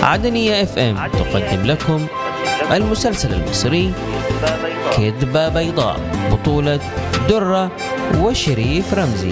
عدنية اف ام تقدم لكم المسلسل المصري كذبة بيضاء بطولة درة وشريف رمزي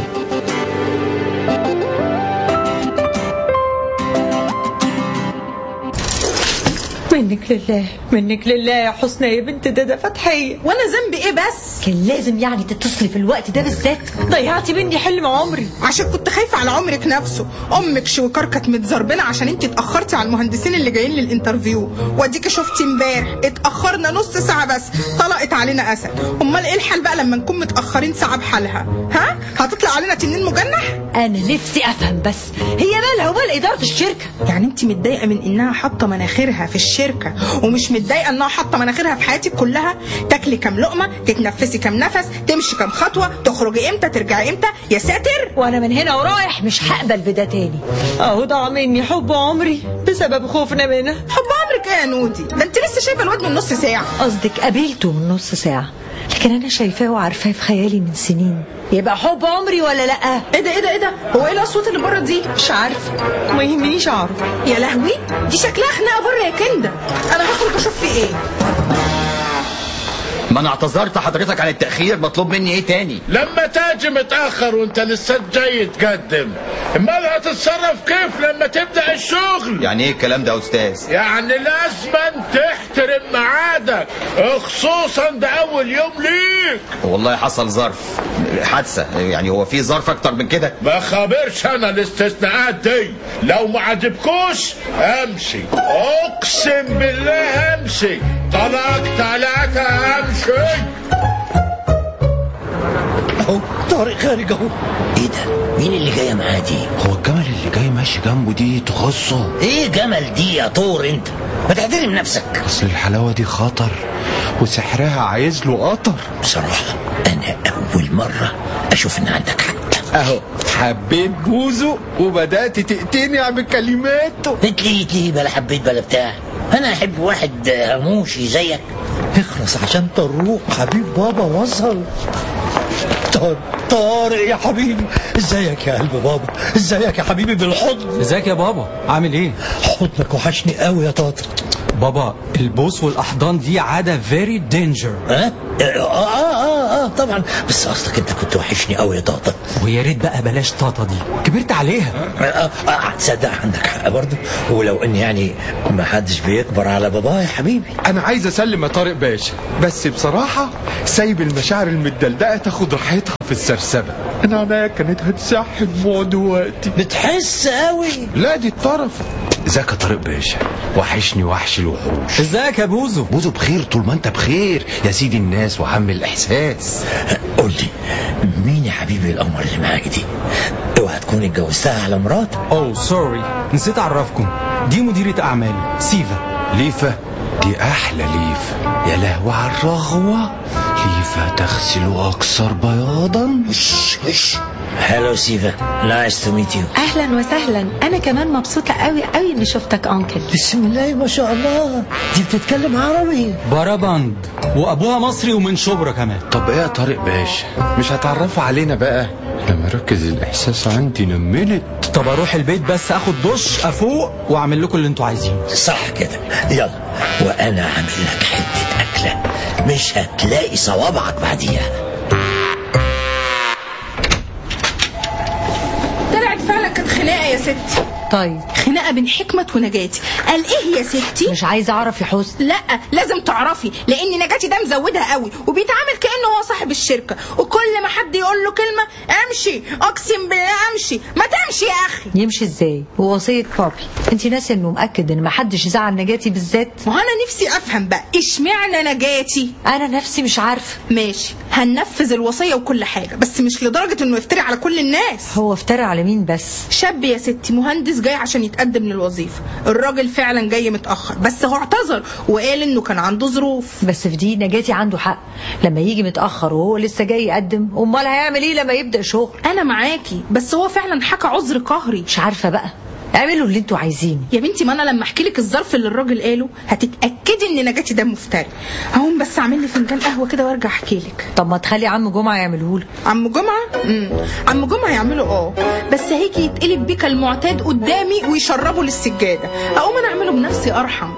منك لله منك لله يا حسنى يا بنت ده ده فتحية وانا ذنبي ايه بس كان لازم يعني تتصلي في الوقت ده بالذات ضيعتي مني حلم عمري عشان كنت خايفه على عمرك نفسه امك شوكار كانت متزربنه عشان انت اتاخرتي على المهندسين اللي جايين للانترفيو واديكي شفتي امبارح اتاخرنا نص ساعه بس طلقت علينا اسد امال ايه الحال بقى لما نكون متاخرين ساعه بحالها ها هتطلع علينا تنين مجنح انا نفسي افهم بس هي مالها ومال اداره الشركه يعني انت متضايقه من انها حاطه مناخيرها في الشركه ومش متضايقه انها حاطه مناخيرها في حياتك كلها تاكلي كام لقمه تتنفسي كام نفس تمشي كام خطوه تخرجي امتى ترجعي امتى يا ساتر وانا من هنا ورايح مش هقبل بده تاني اهو ضاع مني حب عمري بسبب خوفنا منها حب عمرك ايه يا نودي ده انت لسه شايفه الواد من نص ساعه قصدك قابلته من نص ساعه لكن انا شايفاه وعارفاه في خيالي من سنين يبقى حب عمري ولا لا ايه ده ايه ده ايه ده هو ايه الاصوات اللي بره دي مش عارفه ما يهمنيش اعرف يا لهوي دي شكلها خناقه بره يا كنده انا هخرج اشوف في ايه ما انا اعتذرت حضرتك عن التأخير مطلوب مني ايه تاني لما تاجي متأخر وانت لسه جاي تقدم امال هتتصرف كيف لما تبدأ الشغل يعني ايه الكلام ده يا استاذ يعني لازما تحترم ميعادك خصوصا ده اول يوم ليك والله حصل ظرف حادثة يعني هو في ظرف اكتر من كده ما خبرش انا الاستثناءات دي لو ما عجبكوش امشي اقسم بالله امشي طلاق ثلاثة امشي اهو طارق خارج اهو ايه ده مين اللي جايه معاه دي هو الجمل اللي جاي ماشي جنبه دي تخصه ايه جمل دي يا طور انت ما تحترم نفسك اصل الحلاوه دي خطر وسحرها عايز له قطر بصراحه انا اول مره اشوف ان عندك حق اهو حبيت بوزه وبدات تقتنع بكلماته انت ليه ليه بلا حبيت بلا بتاع انا احب واحد هموشي زيك اخلص عشان طروق حبيب بابا وصل طارق طارق يا حبيبي ازيك يا قلب بابا ازيك يا حبيبي بالحضن ازيك يا بابا عامل ايه حضنك وحشني قوي يا طاطا بابا البوس والاحضان دي عاده فيري دينجر ها آه, اه اه اه طبعا بس اصلك انت كنت وحشني قوي يا طاطا ويا ريت بقى بلاش طاطا دي كبرت عليها آه آه آه تصدق عندك حق برضه ولو ان يعني ما حدش بيكبر على باباه يا حبيبي انا عايز اسلم يا طارق باشا بس بصراحه سايب المشاعر المدلدقه تاخد راحتها في السرسبه انا عينيا كانت هتسح دموع دلوقتي بتحس قوي لا دي اتطرفت ازيك يا طارق باشا وحشني وحش الوحوش ازيك يا بوزو بوزو بخير طول ما انت بخير يا سيدي الناس وعم الاحساس قول لي مين يا حبيبي القمر اللي معاك دي اوعى تكون اتجوزتها على مراتك اوه سوري نسيت اعرفكم دي مديرة اعمالي سيفا ليفا دي احلى ليفا يا لهوي على الرغوه ليفا تغسل اكثر بياضا وش وش هلو سيفا نايس تو ميت يو اهلا وسهلا انا كمان مبسوطه قوي قوي اني شفتك انكل بسم الله ما شاء الله دي بتتكلم عربي باراباند وابوها مصري ومن شبرا كمان طب ايه يا طارق باشا مش هتعرفوا علينا بقى لما ركز الاحساس عندي نملت طب اروح البيت بس اخد دش افوق واعمل لكم اللي انتوا عايزينه صح كده يلا وانا عامل لك حته اكله مش هتلاقي صوابعك بعديها طلعت فعلا كانت خناقه يا ستي طيب خناقه بين حكمت ونجاتي قال ايه يا ستي مش عايزه اعرف يا حسن لا لازم تعرفي لان نجاتي ده مزودها قوي وبيتعامل كانه هو صاحب الشركه وكل ما حد يقول له كلمه امشي اقسم بالله امشي ما تمشي يا اخي يمشي ازاي ووصيه بابي انت ناسي انه مأكد ان محدش زعل نجاتي بالذات ما هو انا نفسي افهم بقى اشمعنى نجاتي انا نفسي مش عارفه ماشي هننفذ الوصيه وكل حاجه بس مش لدرجه انه يفتري على كل الناس هو افترى على مين بس شاب يا ستي مهندس جاي عشان يتقدم للوظيفه الراجل فعلا جاي متاخر بس هو اعتذر وقال انه كان عنده ظروف بس في دي نجاتي عنده حق لما يجي متاخر وهو لسه جاي يقدم امال هيعمل ايه لما يبدا شغل انا معاكي بس هو فعلا حكى عذر قهري مش عارفه بقى اعملوا اللي انتوا عايزينه يا بنتي ما انا لما احكي لك الظرف اللي الراجل قاله هتتاكدي ان نجاتي ده مفتري هقوم بس اعمل لي فنجان قهوه كده وارجع احكي لك طب ما تخلي عم جمعه يعمله لك عم جمعه امم عم جمعه يعمله اه بس هيجي يتقلب بيه كالمعتاد قدامي ويشربه للسجاده اقوم انا اعمله بنفسي ارحم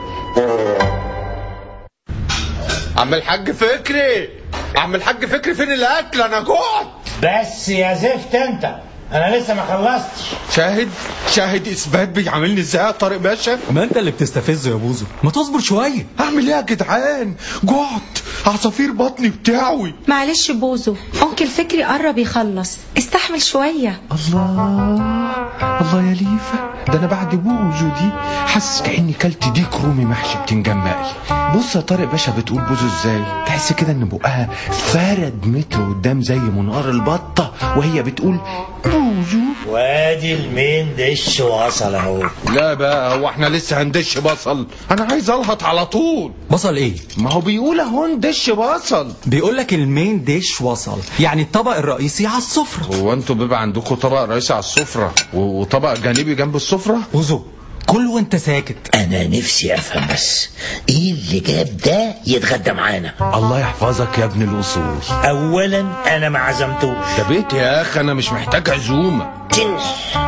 عم الحاج فكري عم الحاج فكري فين الاكل انا جوعت بس يا زفت انت انا لسه ما خلصتش شاهد شاهد اثبات بيعاملني ازاي يا طارق باشا ما انت اللي بتستفزه يا بوزو ما تصبر شويه اعمل ايه يا جدعان جعت عصافير بطني بتاعوي معلش بوزو انكل فكري قرب يخلص استحمل شويه الله الله يا ليفا ده انا بعد بوزو دي حاسس كاني كلت ديك رومي محشي بتنجان مقلي بص يا طارق باشا بتقول بوزو ازاي تحس كده ان بقها فرد متر قدام زي منقار البطه وهي بتقول بوزو وادي المين دش وصل اهو لا بقى هو احنا لسه هندش بصل انا عايز الهط على طول بصل ايه ما هو بيقول اهو ندش بصل بيقول لك المين ديش وصل يعني الطبق الرئيسي على السفره هو انتوا بيبقى عندكم طبق رئيسي على السفره و- وطبق جانبي جنب السفره بوزو كل وانت ساكت انا نفسي افهم بس ايه اللي جاب ده يتغدى معانا الله يحفظك يا ابن الاصول اولا انا ما عزمتوش ده بيت يا اخي انا مش محتاج عزومه تنس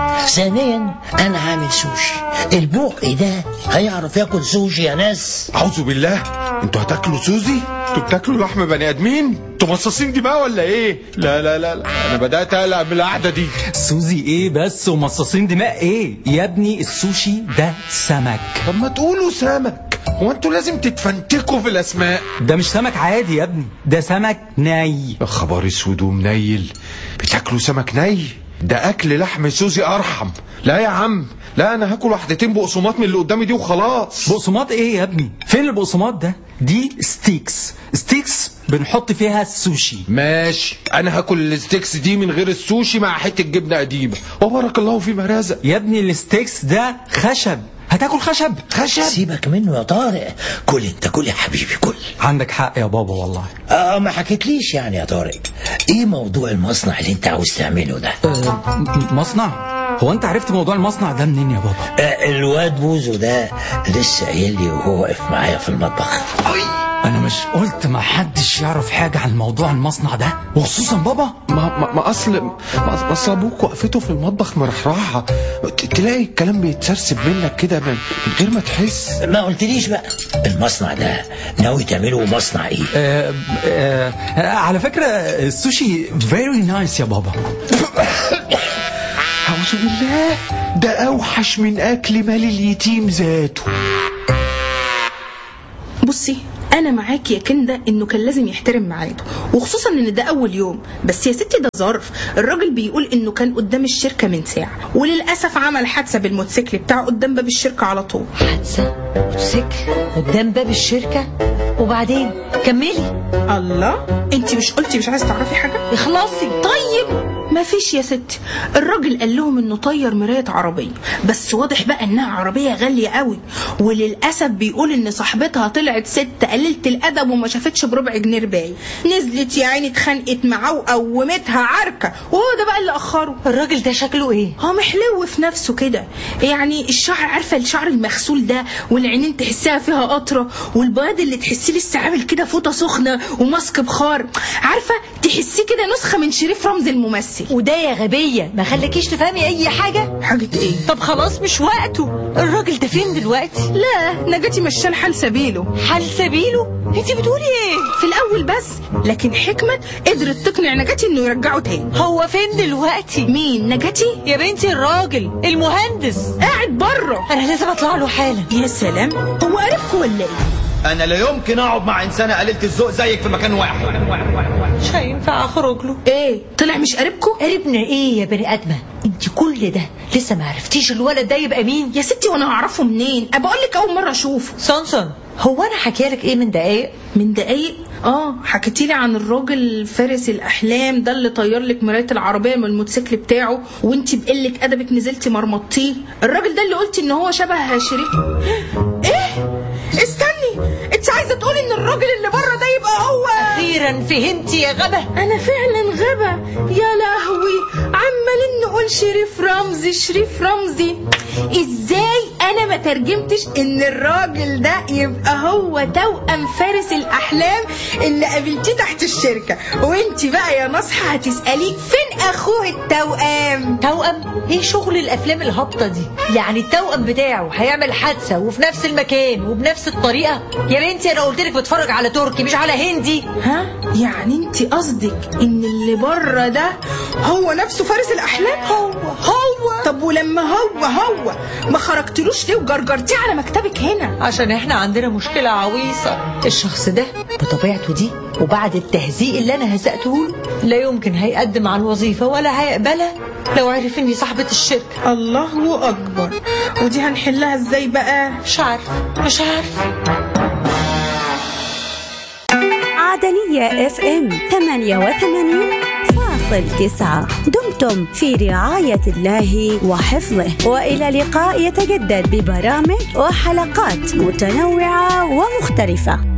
ثانيا انا عامل سوشي البوق ده هيعرف ياكل سوشي يا ناس اعوذ بالله انتوا هتاكلوا سوزي انتوا بتاكلوا لحم بني ادمين انتوا مصاصين دماء ولا ايه لا لا لا, لا. انا بدات اقلق من القعده دي سوزي ايه بس ومصاصين دماء ايه يا ابني السوشي ده سمك طب ما تقولوا سمك هو انتوا لازم تتفنتكوا في الاسماء ده مش سمك عادي يا ابني ده سمك ني يا خبر اسود ومنيل بتاكلوا سمك ني ده اكل لحم سوزي ارحم لا يا عم لا انا هاكل واحدتين بقسماط من اللي قدامي دي وخلاص بقسماط ايه يا ابني فين البقسماط ده دي ستيكس ستيكس بنحط فيها السوشي ماشي انا هاكل الستيكس دي من غير السوشي مع حته جبنه قديمه وبارك الله فيما رزق يا ابني الستيكس ده خشب هتاكل خشب خشب سيبك منه يا طارق كل انت كل يا حبيبي كل عندك حق يا بابا والله اه ما حكيتليش يعني يا طارق ايه موضوع المصنع اللي انت عاوز تعمله ده أه م- مصنع هو انت عرفت موضوع المصنع ده منين يا بابا آه الواد بوزو ده لسه قايل لي وهو واقف معايا في المطبخ انا مش قلت ما حدش يعرف حاجه عن موضوع المصنع ده وخصوصا بابا ما ما, ما اصل ما ما اصل ابوك وقفته في المطبخ مرحرحه ت- تلاقي الكلام بيتسرسب منك كده من من غير ما تحس ما قلتليش بقى المصنع ده ناوي تعمله مصنع ايه آه آه آه على فكره السوشي فيري نايس يا بابا اعوذ بالله ده اوحش من اكل مال اليتيم ذاته بصي انا معاكي يا كنده انه كان لازم يحترم ميعاده وخصوصا ان ده اول يوم بس يا ستي ده ظرف الراجل بيقول انه كان قدام الشركه من ساعه وللاسف عمل حادثه بالموتوسيكل بتاعه قدام باب الشركه على طول حادثه موتوسيكل قدام باب الشركه وبعدين كملي الله انت مش قلتي مش عايزه تعرفي حاجه اخلصي طيب ما فيش يا ستي الراجل قال لهم انه طير مرايه عربيه بس واضح بقى انها عربيه غاليه قوي وللاسف بيقول ان صاحبتها طلعت ست قليله الادب وما شافتش بربع جنيه رباية نزلت يا عيني اتخانقت معاه وقومتها عركه وهو ده بقى اللي اخره الراجل ده شكله ايه هو محلو في نفسه كده يعني الشعر عارفه الشعر المغسول ده والعينين تحسها فيها قطره والبياض اللي تحسيه لسه عامل كده فوطه سخنه وماسك بخار عارفه تحسيه كده نسخه من شريف رمزي الممثل وده يا غبيه ما خليكيش تفهمي اي حاجه حاجه ايه طب خلاص مش وقته الراجل ده فين دلوقتي لا نجاتي مشاه لحال سبيله حال سبيله انت بتقولي ايه في الاول بس لكن حكمت قدرت تقنع نجاتي انه يرجعه تاني هو فين دلوقتي مين نجاتي يا بنتي الراجل المهندس قاعد بره انا لازم اطلع له حالا يا سلام هو عرفكوا ولا ايه انا لا يمكن اقعد مع انسانه قليله الذوق زيك في مكان واحد مش هينفع اخرج له ايه طلع مش قريبكوا قربنا ايه يا بني ادمه انت كل ده لسه ما عرفتيش الولد ده يبقى مين يا ستي وانا هعرفه منين بقول لك اول مره اشوفه سونسون هو انا حكيالك ايه من دقايق من دقايق اه حكيتي لي عن الراجل فارس الاحلام ده اللي طير لك مرايه العربيه من الموتوسيكل بتاعه وانت بقله ادبك نزلتي مرمطتيه الراجل ده اللي قلتي ان هو شبه شريك ايه استني انت عايزه تقولي ان الراجل اللي بره ده يبقى هو اخيرا فهمتي يا غبه انا فعلا غبا يا لهوي عم عمالين نقول شريف رمزي شريف رمزي ازاي انا ما ترجمتش ان الراجل ده يبقى هو توأم فارس الاحلام اللي قابلتيه تحت الشركه وانت بقى يا نصحى هتساليه فين اخوه التوأم توأم ايه شغل الافلام الهابطه دي يعني التوأم بتاعه هيعمل حادثه وفي نفس المكان وبنفس الطريقه يا بنتي انا قلت لك بتفرج على تركي مش على هندي ها يعني انت قصدك ان اللي بره ده هو نفسه فارس الاحلام هو هو طب ولما هو هو ما خرجتلوش ليه وجرجرتيه على مكتبك هنا عشان احنا عندنا مشكله عويصه الشخص ده بطبيعته دي وبعد التهزيق اللي انا هزقته له لا يمكن هيقدم على الوظيفه ولا هيقبلها لو عرف اني صاحبه الشركه الله اكبر ودي هنحلها ازاي بقى مش عارفه مش عارفه عدنية اف ام 88 فاصل تسعة دمتم في رعاية الله وحفظه وإلى لقاء يتجدد ببرامج وحلقات متنوعة ومختلفة